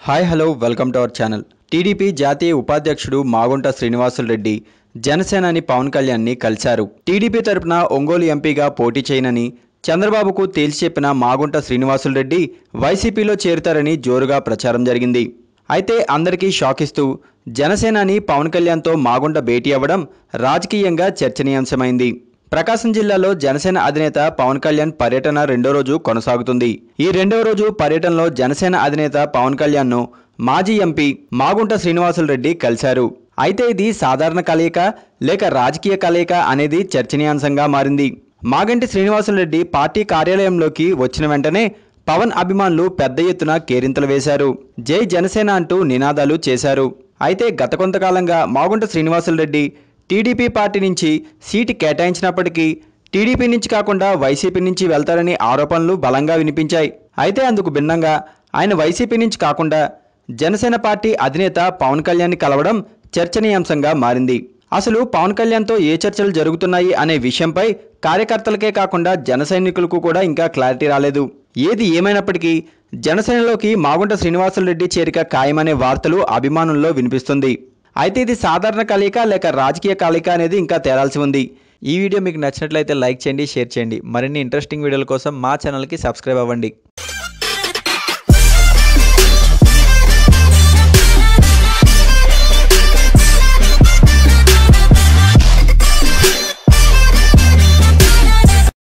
hi hello welcome to our channel TDP జాతీయ ఉపాధ్యక్షుడు మాగుంట శ్రీనివాసులు రెడ్డి జనసేనాని పవన్ కళ్యాణ్ని కలిశారు టీడీపీ తరపున ఒంగోలు ఎంపీగా పోటీ చేయనని చంద్రబాబుకు తేల్చి చెప్పిన మాగుంట శ్రీనివాసులు రెడ్డి వైసీపీలో చేరుతారని జోరుగా ప్రచారం జరిగింది అయితే అందరికీ షాక్ ఇస్తూ జనసేనాని పవన్ కళ్యాణ్తో మాగుంట భేటీ అవ్వడం రాజకీయంగా చర్చనీయాంశమైంది ప్రకాశం జిల్లాలో జనసేన అధినేత పవన్ కళ్యాణ్ పర్యటన రెండో రోజు కొనసాగుతుంది ఈ రెండవ రోజు పర్యటనలో జనసేన అధినేత పవన్ కళ్యాణ్ను మాజీ ఎంపీ మాగుంట శ్రీనివాసులు రెడ్డి కలిశారు అయితే ఇది సాధారణ కలయిక లేక రాజకీయ కలయిక అనేది చర్చనీయాంశంగా మారింది మాగంటి శ్రీనివాసులు రెడ్డి పార్టీ కార్యాలయంలోకి వచ్చిన వెంటనే పవన్ అభిమానులు పెద్ద ఎత్తున కేరింతలు వేశారు జై జనసేన అంటూ నినాదాలు చేశారు అయితే గత కొంతకాలంగా మాగుంట శ్రీనివాసులు రెడ్డి టీడీపీ పార్టీ నుంచి సీటు కేటాయించినప్పటికీ టీడీపీ నుంచి కాకుండా వైసీపీ నుంచి వెళ్తారని ఆరోపణలు బలంగా వినిపించాయి అయితే అందుకు భిన్నంగా ఆయన వైసీపీ నుంచి కాకుండా జనసేన పార్టీ అధినేత పవన్ కళ్యాణ్ని కలవడం చర్చనీయాంశంగా మారింది అసలు పవన్ కళ్యాణ్తో ఏ చర్చలు జరుగుతున్నాయి అనే విషయంపై కార్యకర్తలకే కాకుండా జన సైనికులకు కూడా ఇంకా క్లారిటీ రాలేదు ఏది ఏమైనప్పటికీ జనసేనలోకి మాగుంట శ్రీనివాసులు రెడ్డి చేరిక ఖాయమనే వార్తలు అభిమానుల్లో వినిపిస్తుంది అయితే ఇది సాధారణ కలయిక లేక రాజకీయ కలయిక అనేది ఇంకా తేలాల్సి ఉంది ఈ వీడియో మీకు నచ్చినట్లయితే లైక్ చేయండి షేర్ చేయండి మరిన్ని ఇంట్రెస్టింగ్ వీడియోల కోసం మా ఛానల్కి సబ్స్క్రైబ్ అవ్వండి